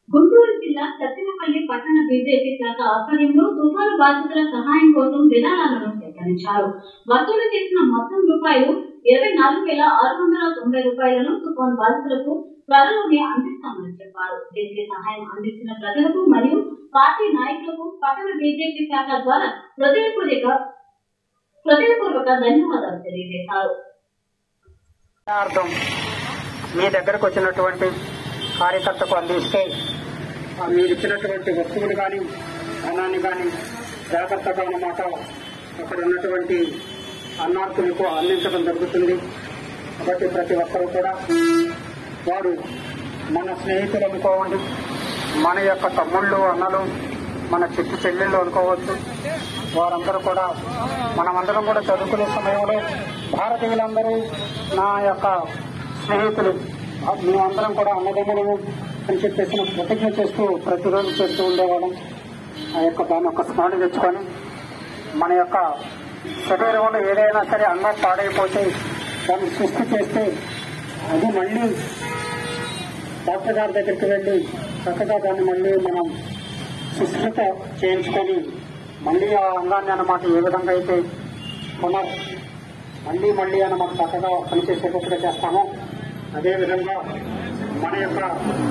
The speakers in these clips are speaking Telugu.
గుంటూరు జిల్లా సత్యనపల్లి పట్టణ బీజేపీ శాఖ ఆధ్వర్యంలో తుఫాను బాధితుల సహాయం కోసం విరాళాలను సేకరించారు వసూలు చేసిన మొత్తం రూపాయలు ఇరవై నాలుగు వేల ఆరు వందల తొంభై రూపాయలను తుఫాను బాధితులకు త్వరలోనే అందిస్తామని చెప్పారు దీనికి సహాయం అందించిన ప్రజలకు మరియు పార్టీ నాయకులకు పట్టణ బీజేపీ శాఖ ద్వారా హృదయపూర్వక హృదయపూర్వక ధన్యవాదాలు తెలియజేశారు అర్థం మీ దగ్గరకు వచ్చినటువంటి కార్యకర్తకు అందిస్తే ఆ మీరు ఇచ్చినటువంటి వస్తువులు కానీ ధనాన్ని కానీ జాగ్రత్తగా అన్నమాట అక్కడ ఉన్నటువంటి అన్నార్థులకు అందించడం జరుగుతుంది కాబట్టి ప్రతి ఒక్కరూ కూడా వారు మన స్నేహితులు అనుకోవండి మన యొక్క తమ్ముళ్ళు అన్నలు మన చిట్టు చెల్లెళ్ళు అనుకోవచ్చు వారందరూ కూడా మనమందరం కూడా చదువుకునే సమయంలో భారతీయులందరూ నా యొక్క స్నేహితులు మేమందరం కూడా అన్నదమ్ములము అని చెప్పేసి ప్రతిజ్ఞ చేస్తూ ప్రతిరోజు చేస్తూ ఉండేవాళ్ళం ఆ యొక్క దాని యొక్క స్మరణ తెచ్చుకొని మన యొక్క శరీరంలో ఏదైనా సరే అంగం పాడైపోతే దాన్ని సృష్టి చేస్తే అది మళ్ళీ డాక్టర్ గారి దగ్గరికి వెళ్ళి చక్కగా దాన్ని మళ్ళీ మనం సుశ్రుత చేయించుకొని మళ్ళీ ఆ అంగాన్ని అన్నమాట ఏ విధంగా అయితే పునర్ మళ్ళీ మళ్ళీ అన్నమాట చక్కగా పనిచేసేటట్టుగా చేస్తామో అదేవిధంగా మన యొక్క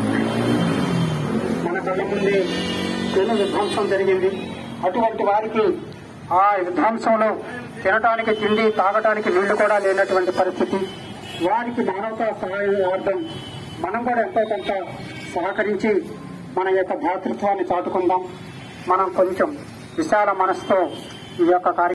మన కళ్ళ ముందే పెను విధ్వంసం జరిగింది అటువంటి వారికి ఆ విధ్వంసంలో తినటానికి తిండి తాగటానికి నీళ్లు కూడా లేనటువంటి పరిస్థితి వారికి మానవతా సహాయం అర్థం మనం కూడా ఎంతో కొంత సహకరించి మన యొక్క భాతృత్వాన్ని చాటుకుందాం మనం కొంచెం విశాల మనసుతో ఈ యొక్క కార్య